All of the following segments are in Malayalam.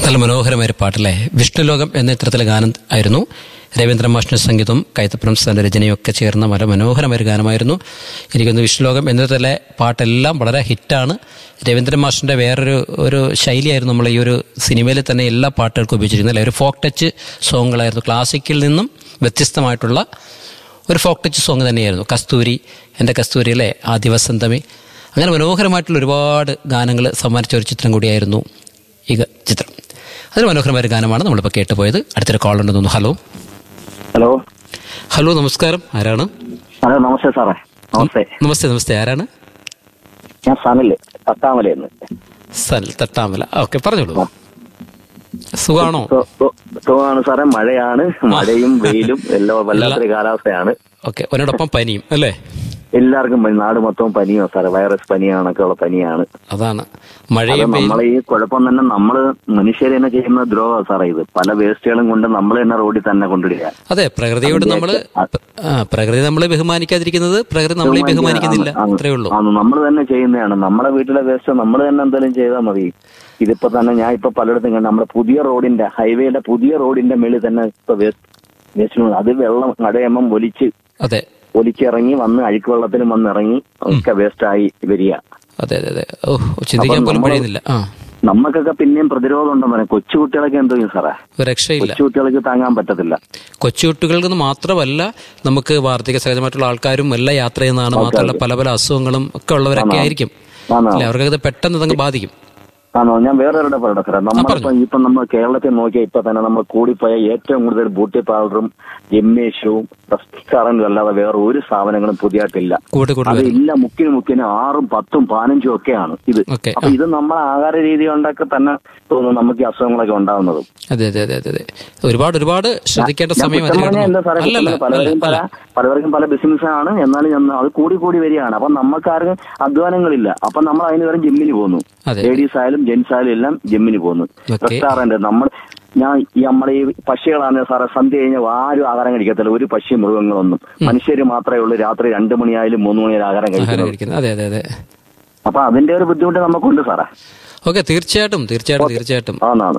നല്ല മനോഹരമായ ഒരു പാട്ടല്ലേ വിഷ്ണുലോകം എന്ന ചിത്രത്തിലെ ഗാനം ആയിരുന്നു രവീന്ദ്ര മാഷിന്റെ സംഗീതവും കൈത്തപ്പുറം സാറിന്റെ രചനയും ഒക്കെ ചേർന്ന വളരെ മനോഹരമായ ഒരു ഗാനമായിരുന്നു എനിക്കൊന്ന് വിഷ്ണുലോകം എന്ന ചിത്രത്തിലെ പാട്ടെല്ലാം വളരെ ഹിറ്റാണ് രവീന്ദ്ര മാഷിന്റെ വേറൊരു ഒരു ശൈലിയായിരുന്നു നമ്മൾ ഈ ഒരു സിനിമയിൽ തന്നെ എല്ലാ പാട്ടുകൾക്കും ഉപയോഗിച്ചിരുന്നത് അല്ലെ ഒരു ഫോക്ക് ടച്ച് സോങ്ങുകളായിരുന്നു ക്ലാസിക്കിൽ നിന്നും വ്യത്യസ്തമായിട്ടുള്ള ഒരു ഫോക്ക് ടച്ച് സോങ് തന്നെയായിരുന്നു കസ്തൂരി എൻ്റെ കസ്തൂരി അല്ലേ ആദിവസന്തമി അങ്ങനെ മനോഹരമായിട്ടുള്ള ഒരുപാട് ഗാനങ്ങൾ സമ്മാനിച്ച ഒരു ചിത്രം കൂടിയായിരുന്നു ഈ ഗ- ചിത്രം അതിന് മനോഹരമായ ഒരു ഗാനമാണ് നമ്മളിപ്പോൾ കേട്ടുപോയത് അടുത്തൊരു കോൾ ഉണ്ടെന്ന് തോന്നുന്നു ഹലോ ഹലോ ഹലോ നമസ്കാരം ആരാണ് ഹലോ നമസ്തേ സാറേ നമസ്തേ നമസ്തേ നമസ്തേ ആരാണ് ഞാൻ സനല് പത്താമലയെന്ന് സൽ തട്ടാമല ഓക്കെ പറഞ്ഞോളൂ സുഖാണോ സു- സു- സുഖമാണ് സാറേ മഴയാണ് മഴയും വെയിലും എല്ലാം വല്ലാത്തൊരു കാലാവസ്ഥയാണ് ഓക്കെ ഒന്നോടൊപ്പം പനിയും അല്ലേ എല്ലാവർക്കും പനി നാട് മൊത്തവും പനിയാണ് സാറേ വൈറസ് പനിയാണൊക്കെ ഉള്ള പനിയാണ് അതാണ് അത് മഴയും വെയിലും നമ്മളെ ഈ കുഴപ്പം തന്നെ നമ്മള് മനുഷ്യർ തന്നെ ചെയ്യുന്ന ദ്രോഹം സാറേ ഇത് പല വേസ്റ്റുകളും കൊണ്ട് നമ്മൾ തന്നെ റോഡിൽ തന്നെ കൊണ്ടിടുക അതെ പ്രകൃതിയോട് നമ്മൾ പ്രകൃതി നമ്മളെ ബഹുമാനിക്കാതിരിക്കുന്നത് പ്രകൃതി നമ്മളെ ബഹുമാനിക്കുന്നില്ല അത്രേ ഉള്ളൂ നമ്മൾ തന്നെ ചെയ്യുന്നതാണ് നമ്മുടെ വീട്ടിലെ വേസ്റ്റ് നമ്മൾ തന്നെ എന്തെങ്കിലും ചെയ്താൽ മതി ഇതിപ്പോ തന്നെ ഞാൻ ഇപ്പൊ പലയിടത്തും കണ്ടു നമ്മുടെ പുതിയ റോഡിന്റെ ഹൈവേയുടെ പുതിയ റോഡിന്റെ മേളിൽ തന്നെ ഇപ്പൊ വേസ്റ്റ് വേസ്റ്റ് അത് വെള്ളം മഴയമ്മം ഒലിച്ച് അതെ ഒലിച്ചിറങ്ങി വന്ന് അഴുക്ക് വെള്ളത്തിലും വന്ന് ഇറങ്ങി ഒക്കെ വേസ്റ്റ് ആയി വരിക അതെ അതെ അതെ ഓ ചിന്തിക്കാൻ അപ്പം പോലും നമ്മള് കഴിയുന്നില്ല ആ നമുക്കൊക്കെ പിന്നെയും പ്രതിരോധം ഉണ്ടെന്ന് പറയാം കൊച്ചുകുട്ടികളൊക്കെ എന്തോ ചെയ്യും സാറേ ഒരു രക്ഷയില്ല കൊച്ചുകുട്ടികൾക്ക് താങ്ങാൻ പറ്റത്തില്ല കൊച്ചുകുട്ടികൾക്ക് മാത്രമല്ല നമുക്ക് വാർദ്ധക്യ സഹജമായിട്ടുള്ള ആൾക്കാരും എല്ലാം യാത്ര ചെയ്യുന്നതാണ് മാത്രമല്ല പല പല അസുഖങ്ങളും ഒക്കെ ഉള്ളവരൊക്കെ ആയിരിക്കും ആണോ അല്ലെ അവർക്കൊക്കെ ഇത് പെട്ടെന്ന് ഇതങ്ങ് ബാധിക്കും ആണോ ഞാൻ വേറെ ഒരിടെ പറയട്ടെ സാറേ നമ്മളിപ്പോ ഇപ്പൊ നമ്മൾ കേരളത്തിൽ നോക്കിയാൽ ഇപ്പൊ തന്നെ നമ്മൾ കൂടിപ്പോയ ഏറ്റവും കൂടുതൽ ബ്യൂട്ടി പാർലറും ജിംനേഷ്യവും റെസ്റ്റോറന്റും അല്ലാതെ വേറെ ഒരു സ്ഥാപനങ്ങളും പുതിയതായിട്ടില്ല കൂട്ടി കൂട്ടി അത് ഇല്ല മുക്കിന് മുക്കിന് ആറും പത്തും പതിനഞ്ചും ഒക്കെയാണ് ഇത് ഓക്കെ അപ്പൊ ഇത് നമ്മളെ ആഹാര രീതി കൊണ്ടൊക്കെ തന്നെ തോന്നുന്നു നമുക്ക് ഈ അസുഖങ്ങളൊക്കെ ഉണ്ടാവുന്നത് അതെ അതെ അതെ അതെ അതെ ഒരുപാട് ഒരുപാട് ശ്രദ്ധിക്കേണ്ട ഞാൻ സമയം കുറ്റം പറഞ്ഞാൽ എന്താ സാറേ അല്ലല്ല കുറ്റം പലവർക്കും പല പലവർക്കും പല ബിസിനസ് ആണ് എന്നാലും ഞാൻ അത് കൂടി കൂടി വരികയാണ് അപ്പൊ നമുക്കാർക്കും അധ്വാനങ്ങളില്ല അപ്പൊ നമ്മൾ അതിന് പകരം ജിമ്മിന് പോകുന്നു അതെ. ലേഡീസ് ആയാലും ജെന്റ്സ് ആയാലും എല്ലാം ജിമ്മിന് പോകുന്നു ഓക്കെ. റെസ്റ്റോറന്റ് നമ്മൾ ഞാൻ ഈ നമ്മളെ ഈ പക്ഷികളാണ് സാറേ സന്ധ്യ കഴിഞ്ഞാൽ ആരും ആഹാരം കഴിക്കത്തില്ല ഒരു പക്ഷി മൃഗങ്ങളൊന്നും മനുഷ്യര് മാത്രമേ ഉള്ളൂ രാത്രി രണ്ടു മണിയായാലും മൂന്ന് മണിയായാലും ആഹാരം ആഹാരം കഴിക്കുന്നത് കഴിക്കുന്നത് അതെ അതെ അതെ അപ്പൊ അതിന്റെ ഒരു ബുദ്ധിമുട്ട് നമുക്കുണ്ട് സാറേ ഓക്കെ തീർച്ചയായിട്ടും തീർച്ചയായിട്ടും തീർച്ചയായിട്ടും ആണാണ്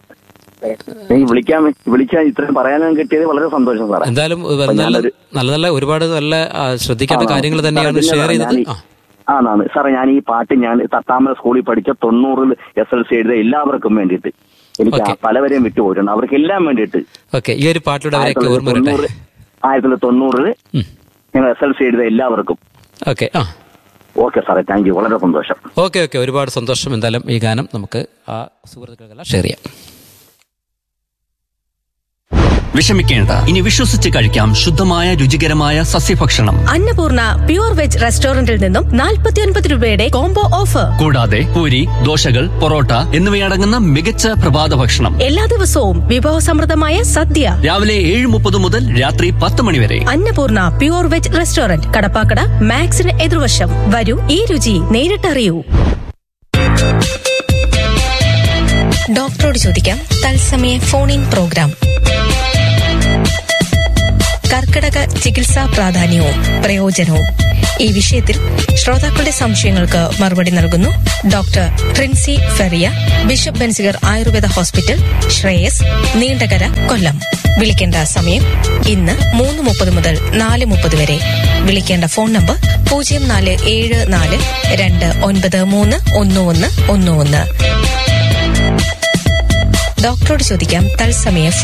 ഈ വിളിക്കാൻ വിളിക്കാൻ ഇത്രയും പറയാനും കിട്ടിയത് വളരെ സന്തോഷം സാറേ എന്തായാലും നല്ല നല്ല നല്ല നല്ല ഒരുപാട് നല്ല ആ, ശ്രദ്ധിക്കേണ്ട കാര്യങ്ങൾ തന്നെയാണ് ഷെയർ ചെയ്തത് ആ ആണാണ് സാറേ ഞാൻ ഈ പാട്ട് ഞാൻ തട്ടാമല സ്കൂളിൽ പഠിച്ച തൊണ്ണൂറിൽ എസ് എൽ സി എഴുതിയ എല്ലാവർക്കും വേണ്ടിയിട്ട് എനിക്ക് ആ പലവരെയും വിട്ടുപോയിട്ടുണ്ട് അവർക്ക് എല്ലാം വേണ്ടിയിട്ട് ഓക്കെ ഈ ഒരു പാട്ടിലൂടെ അവരൊക്കെ ഓർമ്മ വരട്ടെ തൊണ്ണൂറ് ആയിരത്തി തൊള്ളായിരത്തി തൊണ്ണൂറിൽ ഉം. ഞങ്ങൾ എസ് എൽ സി എഴുതിയ എല്ലാവർക്കും ഓക്കെ ആ ഓക്കെ സാറേ താങ്ക് യു വളരെ സന്തോഷം ഓക്കെ ഓക്കെ ഒരുപാട് സന്തോഷം എന്തായാലും ഈ ഗാനം നമുക്ക് ആ സുഹൃത്തുക്കൾക്കെല്ലാം ഷെയർ ചെയ്യാം വിഷമിക്കേണ്ട ഇനി വിശ്വസിച്ച് കഴിക്കാം ശുദ്ധമായ രുചികരമായ സസ്യഭക്ഷണം അന്നപൂർണ പ്യൂർ വെജ് റെസ്റ്റോറന്റിൽ നിന്നും 49 രൂപയുടെ കോംബോ ഓഫർ കൂടാതെ പൂരി ദോശകൾ പൊറോട്ട എന്നിവയടങ്ങുന്ന മികച്ച പ്രഭാത ഭക്ഷണം എല്ലാ ദിവസവും വിഭവസമൃദ്ധമായ സദ്യ രാവിലെ ഏഴ് മുപ്പത് മുതൽ രാത്രി പത്ത് മണി വരെ Annapoorna pure veg restaurant Kadappakada മാക്സിന് എതിർവശം വരൂ ഈ രുചി നേരിട്ടറിയൂ ഡോക്ടറോട് ചോദിക്കാം തത്സമയ ഫോൺ ഇൻ പ്രോഗ്രാം കർക്കിടക ചികിത്സാ പ്രാധാന്യവും പ്രയോജനവും ഈ വിഷയത്തിൽ ശ്രോതാക്കളുടെ സംശയങ്ങൾക്ക് മറുപടി നൽകുന്നു ഡോക്ടർ പ്രിൻസി ഫെറിയ bishop Benziger Ayurveda hospital Shreyas Neendakara Kollam വിളിക്കേണ്ട സമയം ഇന്ന് മൂന്ന് മുപ്പത് മുതൽ നാല് മുപ്പത് വരെ വിളിക്കേണ്ട ഫോൺ നമ്പർ പൂജ്യം നാല് ഏഴ് നാല് രണ്ട് ഒൻപത് മൂന്ന് ഒന്ന് ഒന്ന് ഒന്ന് ഒന്ന് ഡോക്ടറോട് ചോദിക്കാം തത്സമയ